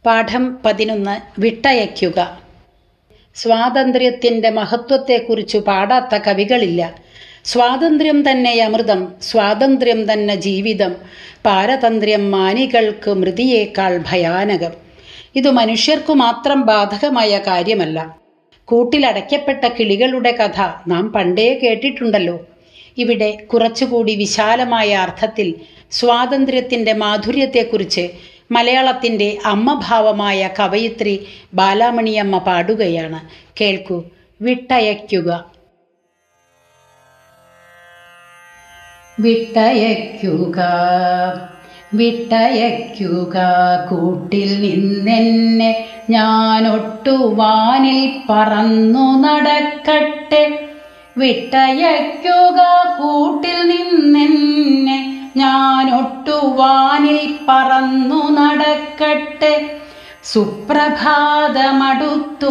പാഠം പതിനൊന്ന് വിട്ടയയ്ക്കുക സ്വാതന്ത്ര്യത്തിൻ്റെ മഹത്വത്തെക്കുറിച്ചു പാടാത്ത കവികളില്ല സ്വാതന്ത്ര്യം തന്നെ അമൃതം സ്വാതന്ത്ര്യം തന്നെ ജീവിതം പാരതന്ത്ര്യം മാനികൾക്ക് മൃതിയേക്കാൾ ഭയാനകം ഇത് മനുഷ്യർക്കു മാത്രം ബാധകമായ കാര്യമല്ല കൂട്ടിലടയ്ക്കപ്പെട്ട കിളികളുടെ കഥ നാം പണ്ടേ കേട്ടിട്ടുണ്ടല്ലോ ഇവിടെ കുറച്ചുകൂടി വിശാലമായ അർത്ഥത്തിൽ സ്വാതന്ത്ര്യത്തിൻ്റെ മാധുര്യത്തെക്കുറിച്ച് മലയാളത്തിൻ്റെ അമ്മഭാവമായ കവയിത്രി ബാലാമണിയമ്മ പാടുകയാണ് കേൾക്കൂ വിട്ടയയ്ക്കുക വിട്ടയയ്ക്കുക വിട്ടയയ്ക്കുക കൂട്ടിൽ നിന്നെന്നെ ഞാനൊട്ടുവാനിൽ പറന്നു നടക്കട്ടെ വിട്ടയയ്ക്കുക കൂട്ടിൽ നിന്നെന്നെ ഞാനൊട്ടുവാനിൽ പറന്നു നടക്കട്ടെ സുപ്രഭാതമടുത്തു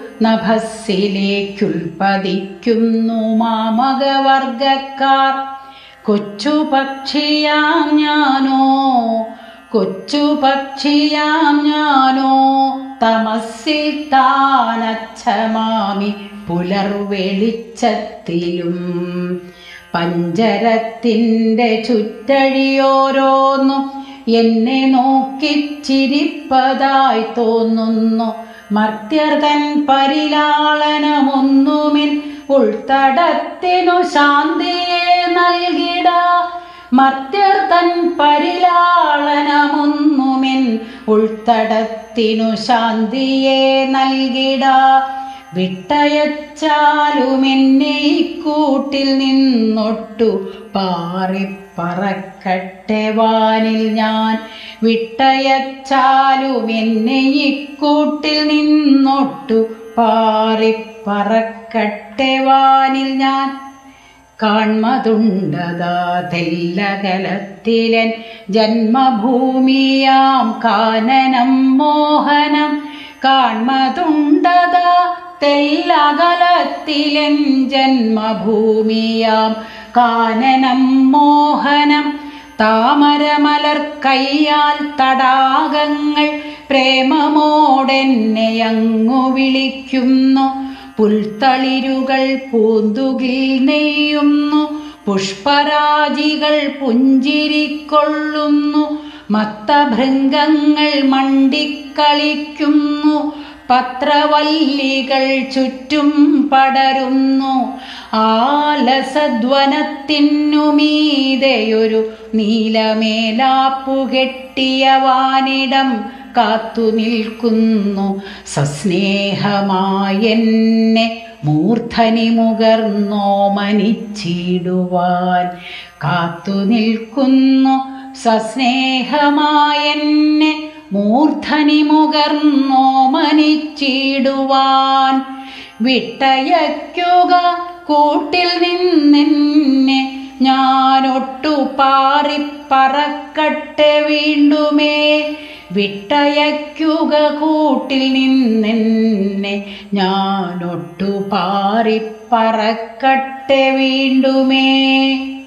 നഭസ്സിലേക്കുൽപ്പതിക്കുന്നു മാമകവർഗക്കാർ കൊച്ചു പക്ഷിയാം ഞാനോ കൊച്ചു പക്ഷിയാം ഞാനോ തമസ്സിൽ താനച്ഛമാമി പുലർവെളിച്ചത്തിലും പഞ്ചരത്തിൻ്റെ ചുറ്റഴിയോരോന്നും എന്നെ നോക്കിച്ചിരിപ്പതായി തോന്നുന്നു മർത്യർ തൻ പരിലാളനമൊന്നുമിൻ ഉൾത്തടത്തിനു ശാന്തിയെ നൽകിട മർത്യർ തൻ പരിലാളനമൊന്നുമിൻ ഉൾത്തടത്തിനു ശാന്തിയെ നൽകിട വിട്ടയച്ചാലുമെന്നെ ഇക്കൂട്ടിൽ നിന്നൊട്ടു പാറിപ്പറക്കട്ടെ വാനിൽ ഞാൻ വിട്ടയച്ചാലുമെന്നെ ഇക്കൂട്ടിൽ നിന്നൊട്ടു പാറിപ്പറക്കട്ടെ വാനിൽ ഞാൻ കാൺമതുണ്ടതാ തെല്ലകലത്തിലൻ ജന്മഭൂമിയാം കാനനം മോഹനം കാൺമതുണ്ടതാ തെല്ലകലത്തിലൻ ജന്മഭൂമിയാം കാനനം മോഹനം താമരമലർ കയ്യാൽ തടാകങ്ങൾ പ്രേമമോടെന്നെ അങ്ങു വിളിക്കുന്നു പുൽത്തളിരുകൾ പൂന്തുകിൽ നെയ്യുന്നു പുഷ്പരാജികൾ പുഞ്ചിരിക്കൊള്ളുന്നു മത്തഭൃംഗങ്ങൾ മണ്ടിക്കളിക്കുന്നു പത്രവല്ലികൾ ചുറ്റും പടരുന്നു ആലസധ്വനത്തിനുമീതെയൊരു നീലമേലാപ്പുകെട്ടിയ വാനിടം കാത്തു നിൽക്കുന്നു സസ്നേഹമായെന്നെ മൂർധനി മുകർന്നോ മനിച്ചിടുവാൻ കാത്തു നിൽക്കുന്നു സസ്നേഹമായെന്നെ മൂർധനി മുകർന്നോ മനിച്ചിടുവാൻ വിട്ടയയ്ക്കുക കൂട്ടിൽ നിന്നെന്നെ ഞാനൊട്ടു പാറിപ്പറക്കട്ടെ വീണ്ടുമേ വിട്ടയയ്ക്കുക കൂട്ടിൽ നിന്നെന്നെ ഞാനൊട്ടു പാറിപ്പറക്കട്ടെ വീണ്ടുമേ